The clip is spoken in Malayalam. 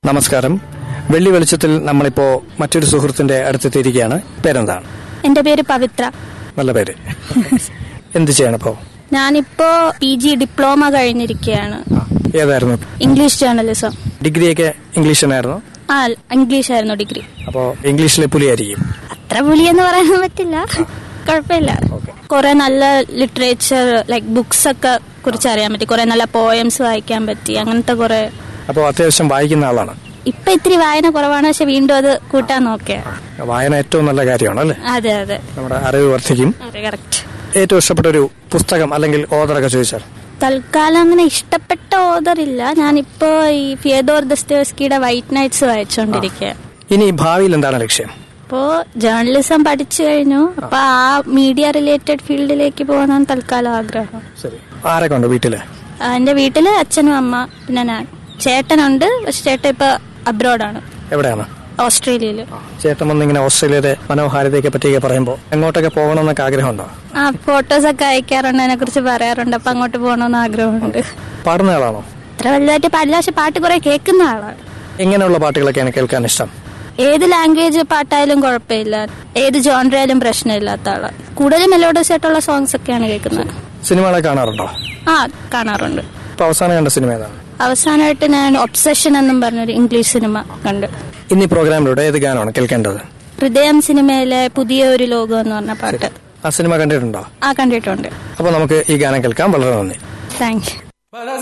നമസ്കാരം വെള്ളി വെളിച്ചത്തിൽ നമ്മളിപ്പോ മറ്റൊരു സുഹൃത്തിന്റെ അടുത്തെത്തിയിരിക്കുകയാണ് പേരെന്താണ് എന്റെ പേര് പവിത്ര നല്ല പേര് എന്ത് ചെയ്യണപ്പോ ഞാനിപ്പോ പി ജി ഡിപ്ലോമ കഴിഞ്ഞിരിക്കുകയാണ് ഏതായിരുന്നു ഇംഗ്ലീഷ് ജേർണലിസം ഡിഗ്രിയൊക്കെ ഇംഗ്ലീഷ് തന്നെയായിരുന്നു ആ ഇംഗ്ലീഷ് ആയിരുന്നു ഡിഗ്രി അപ്പോ ഇംഗ്ലീഷിലെ പുലിയായിരിക്കും അത്ര പുലിയെന്ന് പറയാൻ പറ്റില്ല കുഴപ്പമില്ല കുറെ നല്ല ലിറ്ററേച്ചർ ലൈക് ബുക്സ് ഒക്കെ കുറിച്ച് അറിയാൻ പറ്റി കുറെ നല്ല പോയംസ് വായിക്കാൻ പറ്റി അങ്ങനത്തെ കുറെ അപ്പോ അത്യാവശ്യം വായിക്കുന്ന ആളാണ് ഇപ്പൊ ഇത്തിരി വായന കുറവാണ് പക്ഷെ വീണ്ടും അത് കൂട്ടാൻ നോക്കിയ വായന ഏറ്റവും നല്ല കാര്യമാണ് അല്ലേ അതെ അതെ നമ്മുടെ അറിവ് വർദ്ധിക്കും അതെ കറക്റ്റ് ഏറ്റവും ഇഷ്ടപ്പെട്ട ഒരു പുസ്തകം അല്ലെങ്കിൽ ഓദറൊക്കെ ചോദിച്ചാൽ തൽക്കാലം അങ്ങനെ ഇഷ്ടപ്പെട്ട ഓദർ ഇല്ല ഞാനിപ്പോ ഈ ഫിയദോർ ദസ്തേവസ്കിയുടെ വൈറ്റ് നൈറ്റ്സ് വായിച്ചുകൊണ്ടിരിക്കുക ഇനി ഭാവിയിൽ എന്താണ് ലക്ഷ്യം അപ്പോ ജേർണലിസം പഠിച്ചു കഴിഞ്ഞു അപ്പൊ ആ മീഡിയ റിലേറ്റഡ് ഫീൽഡിലേക്ക് പോകാനാണ് തൽക്കാലം ആഗ്രഹം ശരി ആരൊക്കെ ഉണ്ട് വീട്ടില് ആ, എന്റെ വീട്ടില് അച്ഛനും അമ്മ പിന്നെ ഞാൻ ചേട്ടനുണ്ട് പക്ഷെ ചേട്ടൻ ഇപ്പൊ അബ്രോഡാണ് എവിടെയാണ് ഓസ്ട്രേലിയയില് ചേട്ടൻ വന്നിങ്ങനെ ഓസ്ട്രേലിയയുടെ മനോഹാരിതയൊക്കെ പറ്റിയൊക്കെ പറയുമ്പോൾ എങ്ങോട്ടൊക്കെ പോകണമെന്നൊക്കെ ആഗ്രഹമുണ്ടോ ആ ഫോട്ടോസ് ഒക്കെ അയക്കാറുണ്ട് അതിനെ കുറിച്ച് പറയാറുണ്ട് അപ്പൊ അങ്ങോട്ട് പോകണമെന്ന് ആഗ്രഹമുണ്ട് പാടുന്ന ആളാണോ അത്ര വലുതായിട്ട് പാടില്ല പക്ഷെ പാട്ട് കുറെ കേൾക്കുന്ന ആളാണ് എങ്ങനെയുള്ള പാട്ടുകളൊക്കെയാണ് കേൾക്കാൻ ഇഷ്ടം ഏത് ലാംഗ്വേജ് പാട്ടായാലും കുഴപ്പമില്ല ഏത് ജോൺറയാലും പ്രശ്നമില്ലാത്ത ആളാണ് കൂടുതലും മെലോഡസ് ആയിട്ടുള്ള സോങ്സ് ഒക്കെയാണ് കേൾക്കുന്നത് സിനിമകളെ കാണാറുണ്ടോ ആ കാണാറുണ്ട് ഇപ്പൊ അവസാനം കണ്ട സിനിമ ഏതാണ് അവസാനമായിട്ട് ഞാൻ ഒബ്സഷൻ എന്നും പറഞ്ഞൊരു ഇംഗ്ലീഷ് സിനിമ കണ്ടു ഇനി പ്രോഗ്രാമിലൂടെ ഏത് ഗാനമാണ് കേൾക്കേണ്ടത് ഹൃദയം സിനിമയിലെ പുതിയ ഒരു ലോകം എന്ന് പറഞ്ഞ പാട്ട് ആ സിനിമ കണ്ടിട്ടുണ്ടോ ആ കണ്ടിട്ടുണ്ട് അപ്പൊ നമുക്ക് ഈ ഗാനം കേൾക്കാം വളരെ നന്ദി താങ്ക് യു